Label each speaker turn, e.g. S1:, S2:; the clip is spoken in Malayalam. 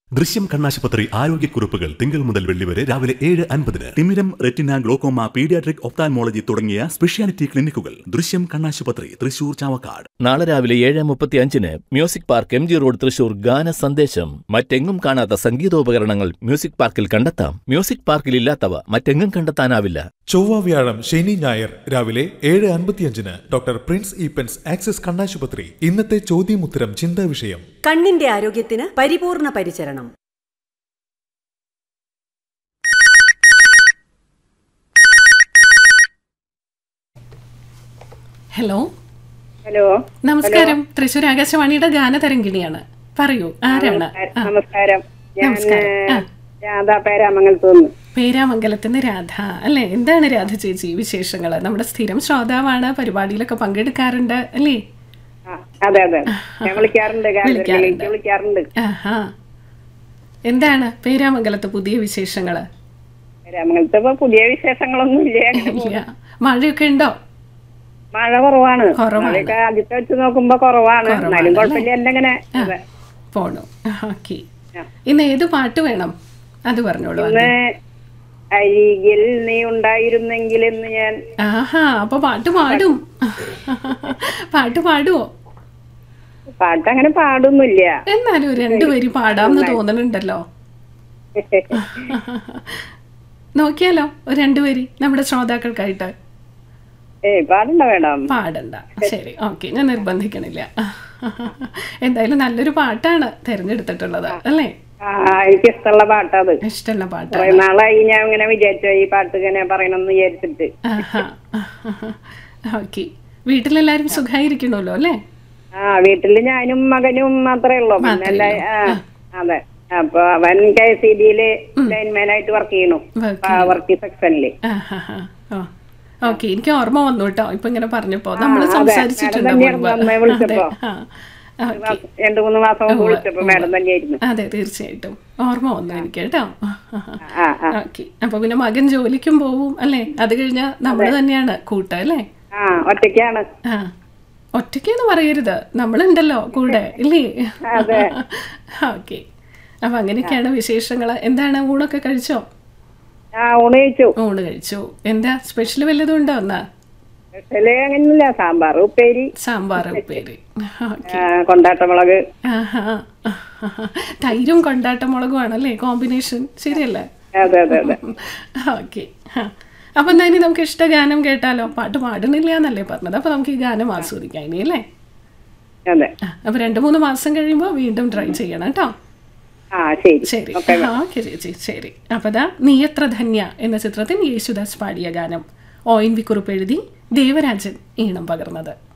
S1: ദൃശ്യം കണ്ണാശുപത്രി ആരോഗ്യക്കുറിപ്പുകൾ തിങ്കൾ മുതൽ വെള്ളി വരെ രാവിലെ ഏഴ് അൻപതിന് തിമിരം റെറ്റിന ഗ്ലോക്കോമ പീഡിയാട്രിക് ഒപ്താൻമോളജി തുടങ്ങിയ സ്പെഷ്യാലിറ്റി ക്ലിനിക്കുകൾ ദൃശ്യം കണ്ണാശുപത്രി തൃശൂർ ചാവക്കാട്
S2: നാളെ രാവിലെ ഏഴ് മുപ്പത്തി അഞ്ചിന് music park M G road Thrissur ഗാന സന്ദേശം മറ്റെങ്ങും കാണാത്ത സംഗീതോപകരണങ്ങൾ മ്യൂസിക് പാർക്കിൽ കണ്ടെത്താം മ്യൂസിക് പാർക്കിൽ ഇല്ലാത്തവ മറ്റെങ്ങും കണ്ടെത്താനാവില്ല
S3: ചൊവ്വ വ്യാഴം ശനി ഞായർ രാവിലെ ഏഴ് അൻപത്തിയഞ്ചിന് ഡോക്ടർ പ്രിൻസ് ഈപ്പൻസ് ആക്സിസ് കണ്ണാശുപത്രി ഇന്നത്തെ ചോദ്യമുത്തരം ചിന്താ വിഷയം
S4: കണ്ണിന്റെ ആരോഗ്യത്തിന് പരിപൂർണ പരിചരണം
S5: ഹലോ
S6: ഹലോ
S5: നമസ്കാരം തൃശ്ശൂർ ആകാശവാണിയുടെ ഗാനതരംഗിണിയാണ് പറയൂ ആരാണ് ആ,
S6: നമസ്കാരം ഞാൻ
S5: നമസ്കാരം. ആ.
S6: രാധാ പേരാമംഗലത്ത് നിന്ന്
S5: പേരാമംഗലത്തിന്റെ രാധ അല്ലേ എന്താണ് രാധ ചേച്ചി വിശേഷങ്ങൾ നമ്മുടെ സ്ഥിരം ശ്രോതാവാണ് പരിപാടിയിലൊക്കെ പങ്കെടുക്കാറുണ്ട് അല്ലേ
S6: ആ, അതെ അതെ ഞാൻ വിളിക്കാറുണ്ട്
S5: വിളിക്കാറുണ്ട്.
S6: ഗാനത്തിലേക്ക് വിളിക്കാറുണ്ട്
S5: ആഹാ എന്താണ് പേരാമംഗലത്ത് പുതിയ വിശേഷങ്ങള്
S6: പേരാമംഗലത്ത് ഇപ്പൊ പുതിയ വിശേഷങ്ങളൊന്നും ഇല്ല അങ്ങനെ പോകുന്നു.
S5: ഇല്ല മഴയൊക്കെ ഉണ്ടോ
S6: മഴ കുറവാണ്
S5: കുറവാണ്.
S6: മഴയൊക്കെ ആദ്യത്തെ വെച്ച് നോക്കുമ്പോ കുറവാണ്
S5: കുറവാണ്
S6: എന്നാലും കുഴപ്പമില്ല എല്ലാം ഇങ്ങനെ അതെ
S5: പോണു ഓക്കെ
S6: ആ.
S5: ഇന്ന് ഏത് പാട്ട് വേണം അത് പറഞ്ഞോളൂ
S6: ഇന്ന്
S5: ആദ്യം.
S6: അരികിൽ നീ ഉണ്ടായിരുന്നെങ്കിൽ എന്ന് ഞാൻ
S5: ആഹാ അപ്പൊ പാട്ട് പാടും പാട്ട് പാടുവോ
S6: പാട്ട് അങ്ങനെ പാടൊന്നുമില്ല
S5: എന്നാലും ഒരു രണ്ടുപേര് പാടാമെന്ന് തോന്നണുണ്ടല്ലോ നോക്കിയാലോ ഒരു രണ്ടുപേര് നമ്മുടെ ശ്രോതാക്കൾക്കായിട്ട്
S6: ഏയ് പാടണ്ട വേണം
S5: പാടണ്ട ശരി ഓക്കെ ഞാൻ നിർബന്ധിക്കണില്ല എന്തായാലും നല്ലൊരു പാട്ടാണ് തിരഞ്ഞെടുത്തിട്ടുള്ളത് അല്ലേ
S6: ആ എനിക്ക് ഇഷ്ടമുള്ള പാട്ടത്
S5: ഇഷ്ടമുള്ള
S6: കുറെ
S5: പാട്ടാണ്
S6: നാളായി ഞാൻ ഇങ്ങനെ വിചാരിച്ചു ഈ പാട്ട് ഇങ്ങനെ പറയണമെന്ന് വിചാരിച്ചിട്ട്
S5: ഓക്കെ വീട്ടിലെല്ലാരും സുഖമായിരിക്കണല്ലോ അല്ലേ
S6: ആ വീട്ടില് ഞാനും മകനും മാത്രമേ ഉള്ളൂ പിന്നെ
S5: മാത്രമേ
S6: എല്ലാ ആ, അതെ അപ്പൊ അവൻ കെ എസ് സി ബിയില് ലൈൻമാൻ ആയിട്ട് വർക്ക് ചെയ്യണു
S5: Work
S6: വർക്ക് സെക്ഷനില്
S5: ഓക്കെ എനിക്ക് ഓർമ്മ വന്നു കേട്ടോ ഇപ്പൊ ഇങ്ങനെ പറഞ്ഞപ്പോ നമ്മൾ
S6: അതെ.
S5: സംസാരിച്ചിട്ടുണ്ട്
S6: മാഡം തന്നെയാണ്
S5: മുൻപ്.
S6: അന്ന് വിളിച്ചപ്പോ.
S5: അതെ, ആ, ഓക്കെ.
S6: രണ്ടു മൂന്ന് മാസം മുമ്പ് വിളിച്ചപ്പോ മാഡം തന്നെയായിരുന്നു
S5: അതെ തീർച്ചയായിട്ടും ഓർമ്മ വന്നു എനിക്ക് കേട്ടോ
S6: ആ ആ
S5: ഓക്കെ അപ്പൊ പിന്നെ മകൻ ജോലിക്കും പോവും അല്ലേ അത് കഴിഞ്ഞാൽ നമ്മൾ തന്നെയാണ് കൂട്ട അല്ലേ
S6: ആ ഒറ്റയ്ക്കാണ്
S5: ആ ഒറ്റയ്ക്കെന്ന് പറയരുത് നമ്മളുണ്ടല്ലോ കൂടെ ഇല്ലേ
S6: അതെ.
S5: ഓക്കെ അപ്പൊ അങ്ങനെയൊക്കെയാണ് വിശേഷങ്ങൾ എന്താണ് ഊണൊക്കെ കഴിച്ചോ
S6: ആ ഊണ് കഴിച്ചു
S5: ഊണ് കഴിച്ചു എന്താ സ്പെഷ്യൽ വല്ലതും ഉണ്ടോ എന്നാ
S6: സ്പെഷ്യല് അങ്ങനെയൊന്നുമില്ല സാമ്പാർ ഉപ്പേരി
S5: സാമ്പാർ ഉപ്പേരി ഓക്കെ
S6: ആ, കൊണ്ടാട്ടമുളക്
S5: ആഹാ. തൈരും കൊണ്ടാട്ടമുളകും ആണല്ലേ കോമ്പിനേഷൻ ശരിയല്ലേ
S6: അതെ അതെ അതെ
S5: ഓക്കെ അപ്പൊ എന്നാ ഇനി നമുക്ക് ഇഷ്ട ഗാനം കേട്ടാലോ പാട്ട് പാടുന്നില്ല എന്നല്ലേ പറഞ്ഞത് അപ്പൊ നമുക്ക് ഈ ഗാനം ആസ്വദിക്കാം ഇനി അല്ലേ
S6: അതെ
S5: ആ, അപ്പൊ രണ്ടു മൂന്ന് മാസം കഴിയുമ്പോൾ വീണ്ടും ട്രൈ ചെയ്യണം കേട്ടോ
S6: ആ ശരി
S5: ശരി
S6: ഓക്കെ
S5: ഓക്കെ ചേച്ചി ശരി അപ്പൊ ദാ നീ എത്ര ധന്യ എന്ന ചിത്രത്തിൽ യേശുദാസ് പാടിയ ഗാനം ഒ എൻ വി കുറിപ്പ് എഴുതി ദേവരാജൻ ഈണം പകർന്നത്